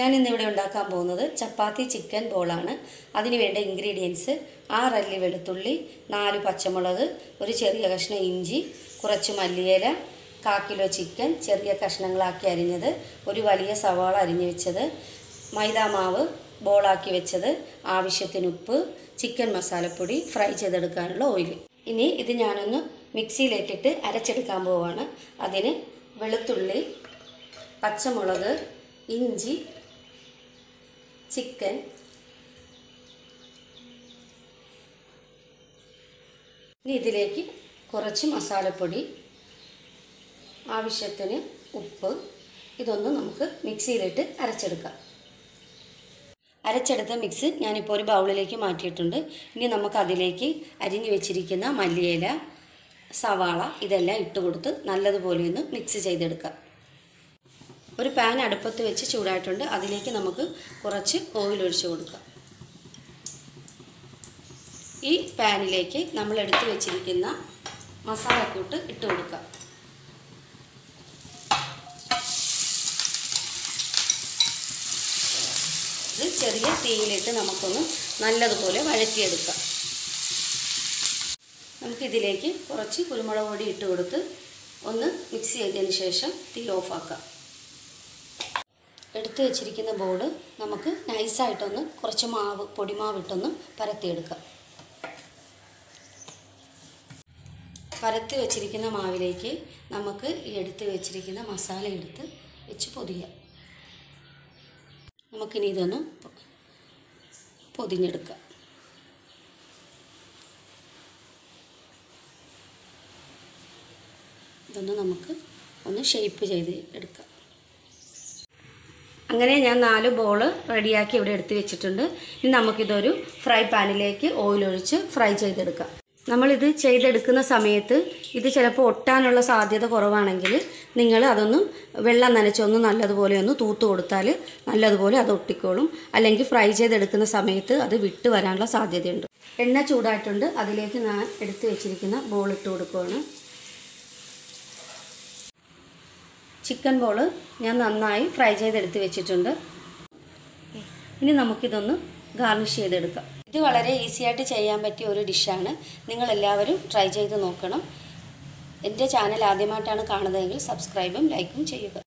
ഞാൻ ഇന്നിവിടെ ഉണ്ടാക്കാൻ പോകുന്നത് ചപ്പാത്തി ചിക്കൻ ബോളാണ് അതിന് വേണ്ട ഇൻഗ്രീഡിയൻസ് ആറല്ലി വെളുത്തുള്ളി നാല് പച്ചമുളക് ഒരു ചെറിയ കഷ്ണം ഇഞ്ചി കുറച്ച് മല്ലിയില കാ കിലോ ചിക്കൻ ചെറിയ കഷ്ണങ്ങളാക്കി അരിഞ്ഞത് ഒരു വലിയ സവാള അരിഞ്ഞു വെച്ചത് മൈദാമാവ് ബോളാക്കി വെച്ചത് ആവശ്യത്തിന് ഉപ്പ് ചിക്കൻ മസാലപ്പൊടി ഫ്രൈ ചെയ്തെടുക്കാനുള്ള ഓയിൽ ഇനി ഇത് ഞാനൊന്ന് മിക്സിയിലേക്കിട്ട് അരച്ചെടുക്കാൻ പോവാണ് അതിന് വെളുത്തുള്ളി പച്ചമുളക് ഇഞ്ചി ചിക്കൻ ഇനി ഇതിലേക്ക് കുറച്ച് മസാലപ്പൊടി ആവശ്യത്തിന് ഉപ്പ് ഇതൊന്ന് നമുക്ക് മിക്സിയിലിട്ട് അരച്ചെടുക്കാം അരച്ചെടുത്ത മിക്സ് ഞാനിപ്പോൾ ഒരു ബൗളിലേക്ക് മാറ്റിയിട്ടുണ്ട് ഇനി നമുക്ക് അതിലേക്ക് അരിഞ്ഞു വെച്ചിരിക്കുന്ന മല്ലിയില സവാള ഇതെല്ലാം ഇട്ട് കൊടുത്ത് നല്ലതുപോലെ ഒന്ന് മിക്സ് ചെയ്തെടുക്കാം ഒരു പാൻ അടുപ്പത്ത് വെച്ച് ചൂടായിട്ടുണ്ട് അതിലേക്ക് നമുക്ക് കുറച്ച് ഓയിൽ ഒഴിച്ച് കൊടുക്കാം ഈ പാനിലേക്ക് നമ്മൾ എടുത്തു വെച്ചിരിക്കുന്ന മസാലക്കൂട്ട് ഇട്ട് കൊടുക്കാം ഇത് ചെറിയ തീയിലിട്ട് നമുക്കൊന്ന് നല്ലതുപോലെ വഴറ്റിയെടുക്കാം നമുക്കിതിലേക്ക് കുറച്ച് കുരുമുളക് പൊടി ഇട്ട് കൊടുത്ത് ഒന്ന് മിക്സ് ചെയ്തതിന് ശേഷം തീ ഓഫാക്കാം എടുത്തു വെച്ചിരിക്കുന്ന ബോൾ നമുക്ക് നൈസായിട്ടൊന്ന് കുറച്ച് മാവ് പൊടിമാവിട്ടൊന്ന് പരത്തിയെടുക്കാം പരത്തി വെച്ചിരിക്കുന്ന മാവിലേക്ക് നമുക്ക് ഈ എടുത്ത് വെച്ചിരിക്കുന്ന മസാല എടുത്ത് വെച്ച് പൊതിയാം നമുക്കിനി ഇതൊന്ന് പൊതിഞ്ഞെടുക്കാം ഇതൊന്ന് നമുക്ക് ഒന്ന് ഷേപ്പ് ചെയ്ത് എടുക്കാം അങ്ങനെ ഞാൻ നാല് ബോൾ റെഡിയാക്കി ഇവിടെ എടുത്ത് വെച്ചിട്ടുണ്ട് ഇനി നമുക്കിതൊരു ഫ്രൈ പാനിലേക്ക് ഓയിൽ ഒഴിച്ച് ഫ്രൈ ചെയ്തെടുക്കാം നമ്മളിത് ചെയ്തെടുക്കുന്ന സമയത്ത് ഇത് ചിലപ്പോൾ ഒട്ടാനുള്ള സാധ്യത കുറവാണെങ്കിൽ നിങ്ങൾ അതൊന്ന് വെള്ളം നനച്ചൊന്ന് നല്ലതുപോലെ ഒന്ന് തൂത്ത് കൊടുത്താൽ നല്ലതുപോലെ അത് ഒട്ടിക്കോളും അല്ലെങ്കിൽ ഫ്രൈ ചെയ്തെടുക്കുന്ന സമയത്ത് അത് വിട്ട് വരാനുള്ള സാധ്യതയുണ്ട് എണ്ണ ചൂടായിട്ടുണ്ട് അതിലേക്ക് ഞാൻ എടുത്ത് വെച്ചിരിക്കുന്ന ബോൾ ഇട്ട് കൊടുക്കുകയാണ് ചിക്കൻ ബോൾ ഞാൻ നന്നായി ഫ്രൈ ചെയ്തെടുത്ത് വെച്ചിട്ടുണ്ട് ഇനി നമുക്കിതൊന്ന് ഗാർണിഷ് ചെയ്തെടുക്കാം ഇത് വളരെ ഈസി ആയിട്ട് ചെയ്യാൻ പറ്റിയ ഒരു ഡിഷാണ് നിങ്ങളെല്ലാവരും ട്രൈ ചെയ്ത് നോക്കണം എൻ്റെ ചാനൽ ആദ്യമായിട്ടാണ് കാണുന്നതെങ്കിൽ സബ്സ്ക്രൈബും ലൈക്കും ചെയ്യുക